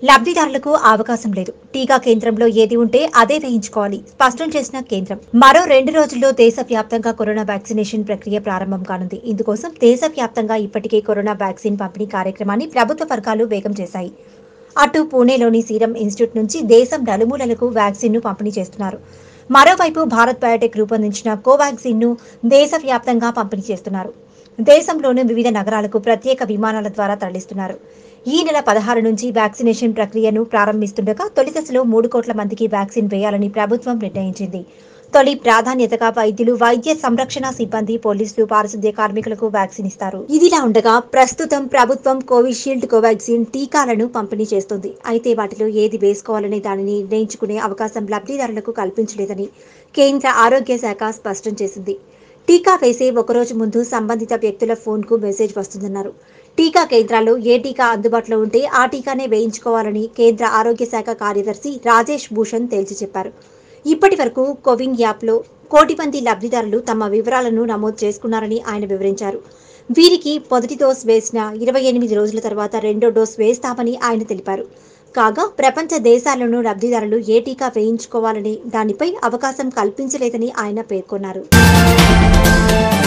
లబ్ధిదారులకు అవకాశం లేదు టీకా కేంద్రంలో ఏది ఉంటే అదే వేయించుకోవాలి స్పష్టం చేసిన కేంద్రం మరో రెండు రోజుల్లో దేశవ్యాప్తంగా కరోనా వ్యాక్సినేషన్ ప్రక్రియ ప్రారంభం కానుంది ఇందుకోసం దేశవ్యాప్తంగా ఇప్పటికే కరోనా వ్యాక్సిన్ పంపిణీ కార్యక్రమాన్ని ప్రభుత్వ వర్గాలు వేగం చేశాయి అటు పూణేలోని సీరం ఇన్స్టిట్యూట్ నుంచి దేశం నలుమూలలకు వ్యాక్సిన్ను పంపిణీ చేస్తున్నారు మరోవైపు భారత్ బయోటెక్ రూపొందించిన కోవాక్సిన్ ను దేశవ్యాప్తంగా పంపిణీ చేస్తున్నారు దేశంలోని వివిధ నగరాలకు ప్రత్యేక విమానాల ద్వారా తరలిస్తున్నారు ఈ నెల పదహారు నుంచి వ్యాక్సినేషన్ ప్రక్రియను ప్రారంభిస్తుండగా తొలి దశలో మూడు కోట్ల మందికి వ్యాక్సిన్ వేయాలని ప్రభుత్వం నిర్ణయించింది తొలి ప్రాధాన్యతగా వైద్యులు వైద్య సంరక్షణ సిబ్బంది పోలీసులు పారిశుద్ధ్య కార్మికులకు వ్యాక్సిన్ ఇస్తారు ఇదిలా ఉండగా ప్రస్తుతం ప్రభుత్వం కోవిషీల్డ్ కోవాక్సిన్ టీకాలను పంపిణీ చేస్తుంది అయితే వాటిలో ఏది వేసుకోవాలనే దానిని నిర్ణయించుకునే అవకాశం లబ్ధిదారులకు కల్పించలేదని కేంద్ర ఆరోగ్య శాఖ స్పష్టం చేసింది టీకా వేసే ఒకరోజు ముందు సంబంధిత వ్యక్తుల ఫోన్కు మెసేజ్ వస్తుందన్నారు టీకా కేంద్రాల్లో ఏ టీకా అందుబాటులో ఉంటే ఆ టీకానే వేయించుకోవాలని కేంద్ర ఆరోగ్య శాఖ కార్యదర్శి రాజేష్ భూషణ్ తేల్చి చెప్పారు ఇప్పటి వరకు కోవిన్ యాప్లో కోటి మంది లబ్ధిదారులు తమ వివరాలను నమోదు చేసుకున్నారని ఆయన వివరించారు వీరికి మొదటి డోస్ వేసిన ఇరవై ఎనిమిది రోజుల తర్వాత రెండో డోస్ వేస్తామని ఆయన తెలిపారు కాగా ప్రపంచ దేశాల్లోనూ లబ్ధిదారులు ఏ టీకా వేయించుకోవాలని దానిపై అవకాశం కల్పించలేదని ఆయన పేర్కొన్నారు